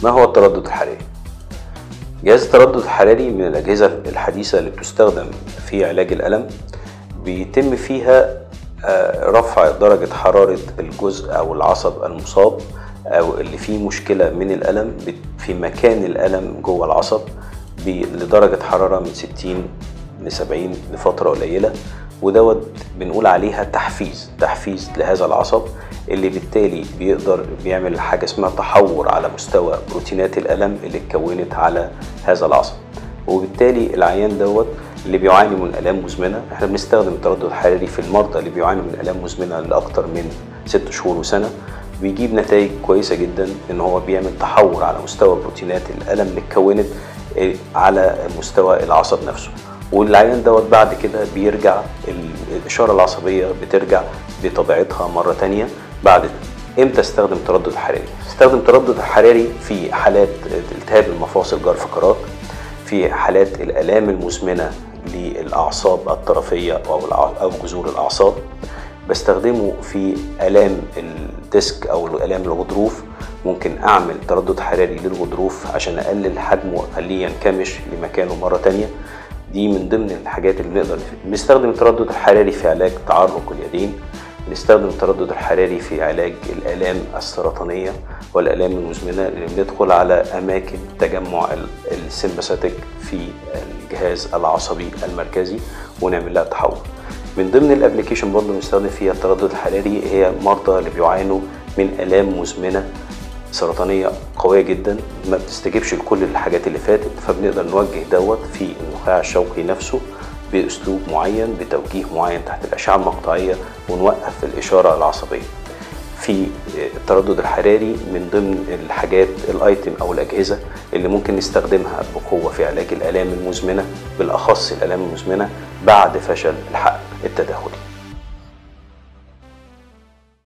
ما هو التردد الحراري؟ جهاز التردد الحراري من الأجهزة الحديثة اللي بتستخدم في علاج الألم بيتم فيها آه، رفع درجة حرارة الجزء أو العصب المصاب أو اللي فيه مشكلة من الألم بت- في مكان الألم جوه العصب ب- لدرجة حرارة من 60 ل 70 لفترة قليلة ودوت بنقول عليها تحفيز تحفيز لهذا العصب اللي بالتالي بيقدر بيعمل حاجة اسمها تحور على مستوى بروتينات الألم اللي اتكونت على هذا العصب وبالتالي العيان دوت اللي بيعاني من الام مزمنه احنا بنستخدم التردد الحراري في المرضى اللي بيعانوا من الام مزمنه لاكثر من ست شهور وسنه بيجيب نتائج كويسه جدا ان هو بيعمل تحور على مستوى بروتينات الالم اللي اتكونت إيه، على مستوى العصب نفسه والعيان دوت بعد كده بيرجع ال- الاشاره العصبيه بترجع بطبيعتها مره تانية بعد امتى استخدم التردد الحراري استخدم التردد الحراري في حالات التهاب المفاصل جرف فقرات في حالات الآلام المزمنة للأعصاب الطرفية أو الأع- أو جذور الأعصاب بستخدمه في آلام الديسك أو آلام الغضروف ممكن أعمل تردد حراري للغضروف عشان أقلل حجمه وأخليه ينكمش لمكانه مرة تانية دي من ضمن الحاجات اللي نقدر بنستخدم التردد الحراري في علاج تعرق اليدين بنستخدم التردد الحراري في علاج الآلام السرطانية والآلام المزمنة اللي بندخل على أماكن تجمع ال- السمباثيك في الجهاز العصبي المركزي ونعمل لها تحول من ضمن الابلكيشن برضه بنستخدم فيها التردد الحراري هي مرضى اللي بيعانوا من آلام مزمنة سرطانية قوية جدا ما بتستجيبش لكل الحاجات اللي فاتت فبنقدر نوجه دوت في النخاع الشوكي نفسه بأسلوب معين بتوجيه معين تحت الأشعة المقطعية ونوقف الإشارة العصبية في التردد الحراري من ضمن الحاجات الايتم او الاجهزه اللي ممكن نستخدمها بقوه في علاج الالام المزمنه بالاخص الالام المزمنه بعد فشل الحقن التداخلي